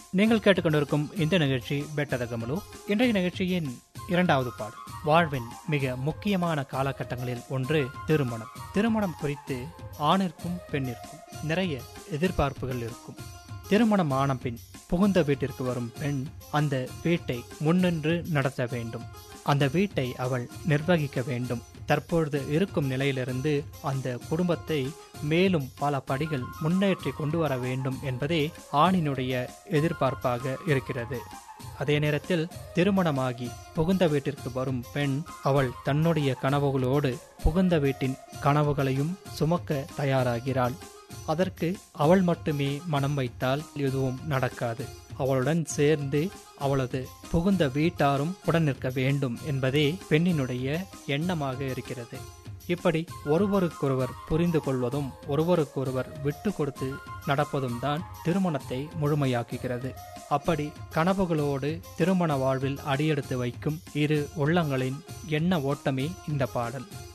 நீங்கள் கேட்டுக்கொண்டிருக்கும் இந்த நிகழ்ச்சி பெட்டதகமலு இன்றைய நிகழ்ச்சியின் இரண்டாவது பாடல் வாழ்வின் மிக முக்கியமான காலகட்டங்களில் ஒன்று திருமணம் திருமணம் குறித்து ஆணிற்கும் பெண்ணிற்கும் நிறைய எதிர்பார்ப்புகள் இருக்கும் திருமணம் ஆன பின் புகுந்த வீட்டிற்கு வரும் பெண் அந்த வீட்டை முன்னின்று நடத்த வேண்டும் அந்த வீட்டை அவள் நிர்வகிக்க வேண்டும் தற்பொழுது இருக்கும் நிலையிலிருந்து அந்த குடும்பத்தை மேலும் பல படிகள் முன்னேற்றி கொண்டு வர வேண்டும் என்பதே ஆணினுடைய எதிர்பார்ப்பாக இருக்கிறது அதே நேரத்தில் திருமணமாகி புகுந்த வீட்டிற்கு வரும் பெண் அவள் தன்னுடைய கனவுகளோடு புகுந்த வீட்டின் கனவுகளையும் சுமக்க தயாராகிறாள் அதற்கு அவள் மட்டுமே மனம் வைத்தால் எதுவும் நடக்காது அவளுடன் சேர்ந்து அவளது புகுந்த வீட்டாரும் உடன் நிற்க வேண்டும் என்பதே பெண்ணினுடைய எண்ணமாக இருக்கிறது இப்படி ஒருவருக்கொருவர் புரிந்து கொள்வதும் ஒருவருக்கொருவர் விட்டு கொடுத்து நடப்பதும் தான் திருமணத்தை முழுமையாக்குகிறது அப்படி கனவுகளோடு திருமண வாழ்வில் அடியெடுத்து வைக்கும் இரு உள்ளங்களின் எண்ண ஓட்டமே இந்த பாடல்